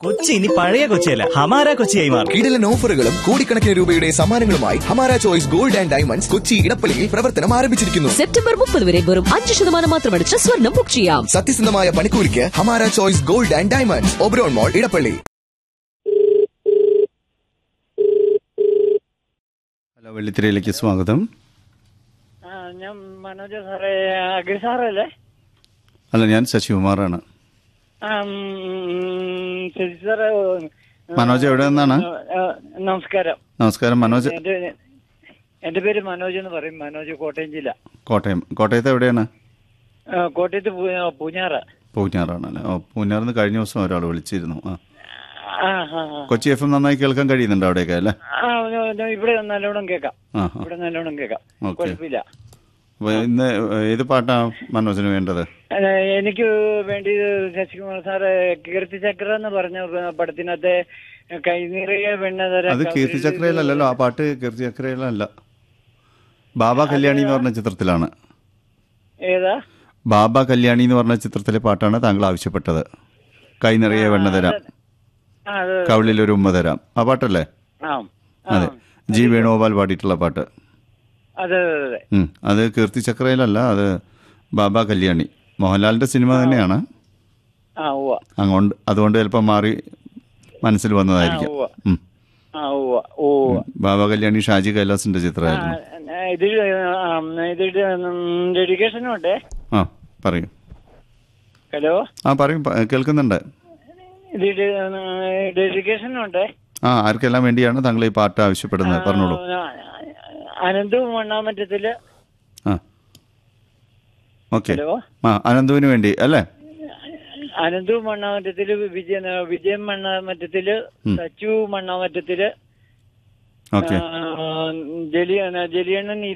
കൊച്ചി ഇനി പഴയ കൊച്ചിയല്ല ഹമാര കൊച്ചിയായി മാറും കിടിലൻ ഓഫറുകളും കോടിക്കണക്കിന് രൂപയുടെ സമ്മാനങ്ങളുമായി Hamara choice gold and diamonds Kochi ഇടപ്പള്ളിയിൽ പ്രവർത്തനം ആരംഭിച്ചിരിക്കുന്നു സെപ്റ്റംബർ മുപ്പത് വരെ വെറും അഞ്ച് ശതമാനം മാത്രമടിച്ച് സ്വർണം ബുക്ക് ചെയ്യാം സത്യസന്ധമായ പണിക്കൂലിക്ക് Hamara choice gold and diamonds Oberon mall Edappally hello വെള്ളിത്തിരയിലേക്ക് സ്വാഗതം ആ ഞാൻ മനോജ് സാറേ അഖിൽ സാറല്ലേ അല്ല ഞാൻ ശശികുമാറാണ് ആ, ഉം, ശരി സാറേ മനോജ് എവിടെ നിന്നാണ് ആ, നമസ്കാരം നമസ്കാരം മനോജ് എന്റെ എന്റെ പേര് മനോജ് എന്ന് പറയും മനോജ് കോട്ടയം ജില്ല കോട്ടയം കോട്ടയത്ത് എവിടെയാണ് ആ, കോട്ടയത്ത് പൂ- പൂഞ്ഞാറ പൂഞ്ഞാറാണല്ലേ ഓ പൂഞ്ഞാറിൽ നിന്ന് കഴിഞ്ഞ ദിവസം ഒരാൾ വിളിച്ചിരുന്നു ആ ആ ആ ആ. കൊച്ചി എഫ് എം നന്നായി കേൾക്കാൻ കഴിയുന്നുണ്ട് അവിടെയൊക്കെ അല്ലേ ആ ഞാൻ ഇവിടെ നല്ലോണം കേൾക്കാം ആ ആ ഇവിടെ നല്ലോണം കേൾക്കാം ഓക്കേ. കുഴപ്പമില്ല അപ്പൊ ഇന്ന് ഏത് പാട്ടാണ് മനോജിന് വേണ്ടത് ആ, എനിക്ക് വേണ്ടി ശശികുമാർ സാറ് കീർത്തി ചക്ര എന്ന് പറഞ്ഞ പടത്തിനകത്തെ കൈനിറിയ വെണ്ണതര അത് കീർത്തി ചക്രയിലല്ലല്ലോ ആ പാട്ട് കീർത്തി ചക്രയിലല്ല ബാബ കല്യാണി എന്ന് പറഞ്ഞ ചിത്രത്തിലാണ് ഏതാ ബാബ കല്യാണി എന്ന് പറഞ്ഞ ചിത്രത്തിലെ പാട്ടാണ് താങ്കൾ ആവശ്യപ്പെട്ടത് കൈ നിറയെ വെണ്ണ തരാം ആ അത് കവിളിൽ ഒരു ഉമ്മ തരാം ആ പാട്ടല്ലേ ആ അതെ ജി വേണുഗോപാൽ പാടിയിട്ടുള്ള പാട്ട് അതെ അതെ അതെ ഉം. അത് കീർത്തി ചക്രയിലല്ല അത് ബാബ കല്യാണി മോഹൻലാലിന്റെ സിനിമ തന്നെയാണ് ആ ഉവ്വ അങ്ങോട്ട് അതുകൊണ്ട് ചിലപ്പോൾ മാറി മനസ്സിൽ വന്നതായിരിക്കും ഉവ്വ. ഉം. ആ ഉവ്വ ഉവ്വ ബാബ കല്യാണി ഷാജി കൈലാസിന്റെ ചിത്രമായിരുന്നു ആ, ഇത് ആ, ഇത് ഡെഡിക്കേഷനും ഉണ്ടേ ആ പറയൂ ഹലോ ആ പറയും പ- കേൾക്കുന്നുണ്ട് ഇത് ഡെഡിക്കേഷനും ഉണ്ടേ ആ ആർക്കെല്ലാം വേണ്ടിയാണ് താങ്കൾ ഈ പാട്ട് ആവശ്യപ്പെടുന്നത് പറഞ്ഞോളൂ ആ, അനന്തും മണ്ണാമറ്റത്തില് ആ ഓക്കെ ഹലോ ആ അനന്തുവിന് വേണ്ടി അല്ലേ അനന്തു മണ്ണാമറ്റത്തില് വിജയ വിജയൻ മണ്ണാമറ്റത്തില് സച്ചു മണ്ണാമറ്റത്തില് ഓക്കെ ആ, ജലി ജലിയണ്ണൻ